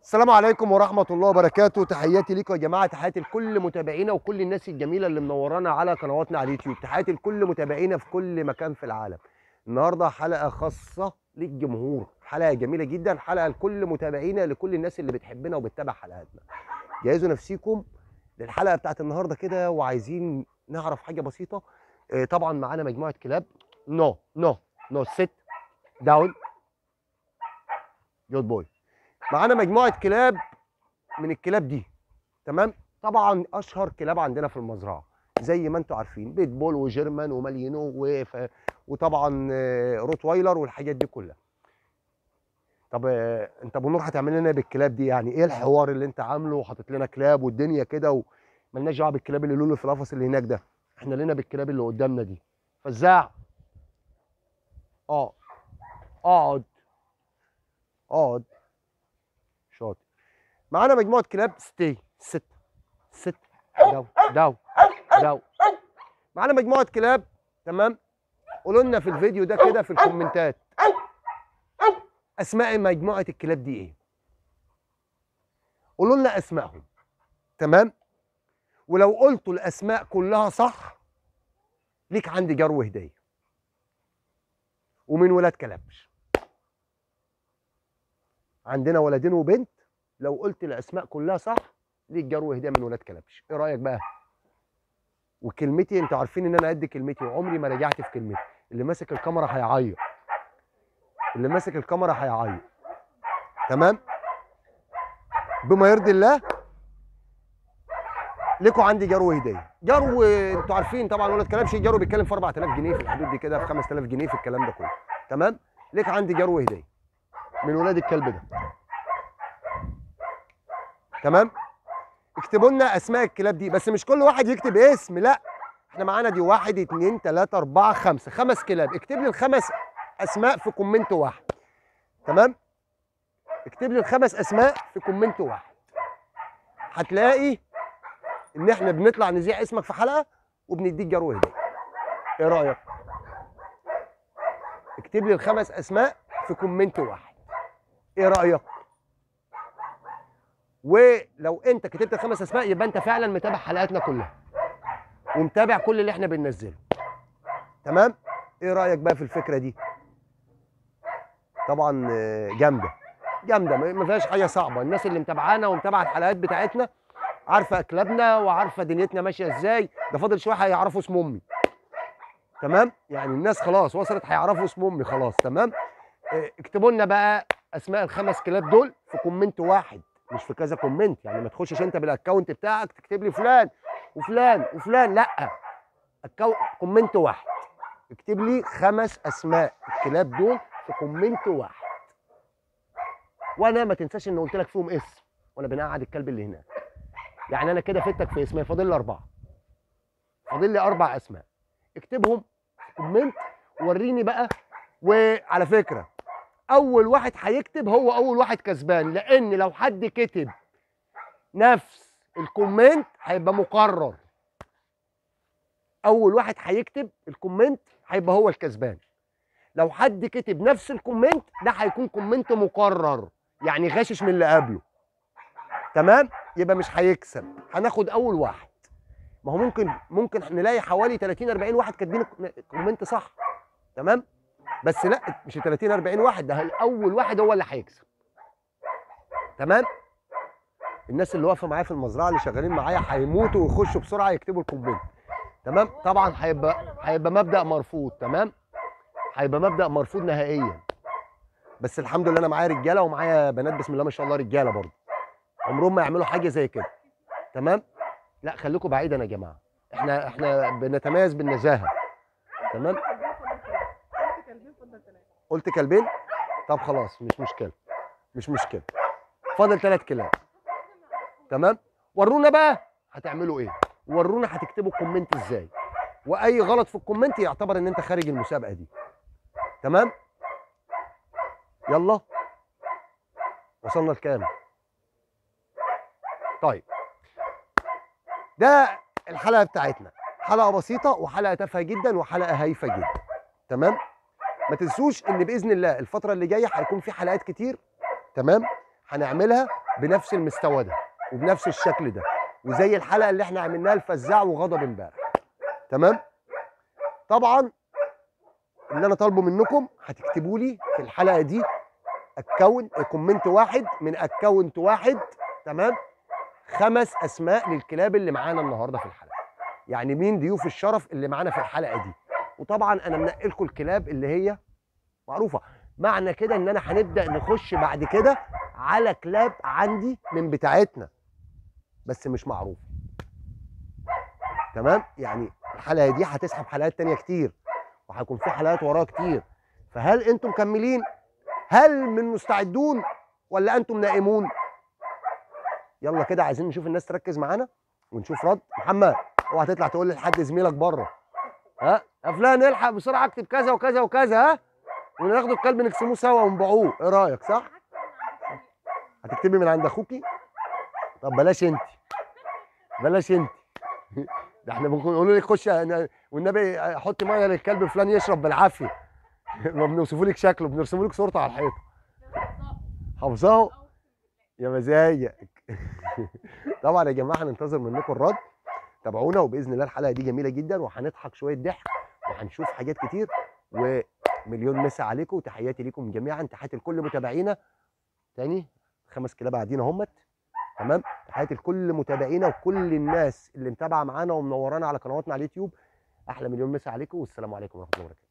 السلام عليكم ورحمة الله وبركاته تحياتي ليكم يا جماعة تحياتي لكل متابعينا وكل الناس الجميلة اللي منورانا على قنواتنا على اليوتيوب تحياتي لكل متابعينا في كل مكان في العالم النهاردة حلقة خاصة للجمهور حلقة جميلة جدا حلقة لكل متابعينا لكل الناس اللي بتحبنا وبتتابع حلقاتنا جهزوا نفسيكم للحلقة بتاعت النهاردة كده وعايزين نعرف حاجة بسيطة آه، طبعا معانا مجموعة كلاب نو نو نو ست داون جود بوي معانا مجموعه كلاب من الكلاب دي تمام طبعا اشهر كلاب عندنا في المزرعه زي ما انتم عارفين بيت بول وجيرمان ومالينو وف... وطبعا آه، روتوايلر والحاجات دي كلها طب آه، انت ابو نور هتعمل لنا بالكلاب دي يعني ايه الحوار اللي انت عامله وحاطط لنا كلاب والدنيا كده وملناش دعوه بالكلاب اللي لولو في القفص اللي هناك ده احنا لنا بالكلاب اللي قدامنا دي فزاع اه اقعد اقعد شاطر معانا مجموعه كلاب ستي ست ست داو داو داو معانا مجموعه كلاب تمام قولوا لنا في الفيديو ده كده في الكومنتات اسماء مجموعه الكلاب دي ايه قولوا لنا اسمائهم تمام ولو قلتوا الاسماء كلها صح ليك عندي جرو هديه ومن ولاد كلبش عندنا ولدين وبنت لو قلت الاسماء كلها صح ليك جرو هديه من ولاد كلبش ايه رايك بقى وكلمتي انتوا عارفين ان انا قد كلمتي وعمري ما رجعت في كلمتي اللي ماسك الكاميرا هيعيط اللي ماسك الكاميرا هيعيط تمام بما يرضي الله ليكوا عندي جرو هديه جرو انتوا عارفين طبعا ولاد كلبش جرو بيتكلم في 4000 جنيه في الحدود دي كده في 5000 جنيه في الكلام ده كله تمام ليك عندي جرو هديه من ولاد الكلب ده تمام اكتبوا لنا اسماء الكلاب دي بس مش كل واحد يكتب اسم لا احنا معانا دي واحد اتنين تلاته اربعه خمسه خمس كلاب اكتب لي الخمس اسماء في كومنت واحد تمام اكتب لي الخمس اسماء في كومنت واحد هتلاقي ان احنا بنطلع نذيع اسمك في حلقه وبنديك جرو هديه ايه رايك اكتب لي الخمس اسماء في كومنت واحد ايه رايك ولو انت كتبت الخمس اسماء يبقى انت فعلا متابع حلقاتنا كلها ومتابع كل اللي احنا بننزله تمام ايه رايك بقى في الفكره دي طبعا آه، جامده جامده ما ما فيهاش حاجه صعبه الناس اللي متابعانا ومتابعه الحلقات بتاعتنا عارفه اكلابنا وعارفه دنيتنا ماشيه ازاي ده فاضل شويه هيعرفوا اسم امي تمام يعني الناس خلاص وصلت هيعرفوا اسم امي خلاص تمام آه، اكتبوا لنا بقى اسماء الخمس كلاب دول في كومنت واحد مش في كذا كومنت يعني ما تخشش انت بالاكونت بتاعك تكتب لي فلان وفلان وفلان لا أكو... كومنت واحد اكتب لي خمس اسماء الكلاب دول في كومنت واحد وانا ما تنساش ان قلت لك فيهم اسم وانا بنقعد الكلب اللي هناك يعني انا كده فدتك في اسمين فاضل لي اربعه فاضل لي اربع اسماء اكتبهم في كومنت وريني بقى وعلى فكره اول واحد هيكتب هو اول واحد كسبان لان لو حد كتب نفس الكومنت هيبقى مقرر اول واحد هيكتب الكومنت هيبقى هو الكسبان لو حد كتب نفس الكومنت ده هيكون كومنت مقرر يعني غاشش من اللي قبله تمام يبقى مش هيكسب هناخد اول واحد ما هو ممكن ممكن نلاقي حوالي 30 40 واحد كاتبين الكومنت صح تمام بس لا مش 30 40 واحد ده اول واحد هو اللي هيكسب تمام الناس اللي واقفه معايا في المزرعه اللي شغالين معايا هيموتوا ويخشوا بسرعه يكتبوا الكومنت تمام طبعا هيبقى هيبقى مبدا مرفوض تمام هيبقى مبدا مرفوض نهائيا بس الحمد لله انا معايا رجاله ومعايا بنات بسم الله ما شاء الله رجاله برضه عمرهم ما يعملوا حاجه زي كده تمام لا خليكم بعيدا يا جماعه احنا احنا بنتميز بالنزاهه تمام قلت كلبين طب خلاص مش مشكله مش مشكله فاضل ثلاث كلاب تمام ورونا بقى هتعملوا ايه ورونا هتكتبوا الكومنت ازاي واي غلط في الكومنت يعتبر ان انت خارج المسابقه دي تمام يلا وصلنا لكام طيب ده الحلقه بتاعتنا حلقه بسيطه وحلقه تافهه جدا وحلقه هايفه جدا تمام ما تنسوش ان باذن الله الفتره اللي جايه هيكون في حلقات كتير تمام هنعملها بنفس المستوى ده وبنفس الشكل ده وزي الحلقه اللي احنا عملناها الفزاع وغضب امبارح تمام طبعا اللي انا طالبه منكم هتكتبوا لي في الحلقه دي اكونت كومنت واحد من اكونت واحد تمام خمس اسماء للكلاب اللي معانا النهارده في الحلقه يعني مين ضيوف الشرف اللي معانا في الحلقه دي وطبعا انا منقي لكم الكلاب اللي هي معروفه معنى كده ان انا هنبدا نخش بعد كده على كلاب عندي من بتاعتنا بس مش معروفه تمام يعني الحلقه دي هتسحب حلقات تانية كتير وهيكون في حلقات وراها كتير فهل انتم مكملين هل من مستعدون ولا انتم نائمون يلا كده عايزين نشوف الناس تركز معانا ونشوف رد محمد اوعى تطلع تقول لحد زميلك بره ها يا فلان الحق بسرعه اكتب كذا وكذا وكذا ها وناخد الكلب نقسموه سوا ونبيعوه ايه رايك صح هتكتبي من عند اخوكي طب بلاش انت بلاش انت ده احنا ممكن يقولوا لك خش أنا- والنبي حطي ميه للكلب فلان يشرب بالعافيه ما بنوصفوا لك شكله بنرسموا لك صورته على الحيطه حافظاه يا مزاجك طبعا يا جماعه هننتظر منكم الرد تابعونا وباذن الله الحلقه دي جميله جدا وهنضحك شويه ضحك وهنشوف حاجات كتير ومليون مسا عليكم وتحياتي ليكم جميعا تحياتي لكل متابعينا تاني خمس كلاب قاعدين اهمت تمام تحياتي لكل متابعينا وكل الناس اللي متابعه معانا ومنورانا على قنواتنا على اليوتيوب احلى مليون مسا عليكم والسلام عليكم ورحمه الله وبركاته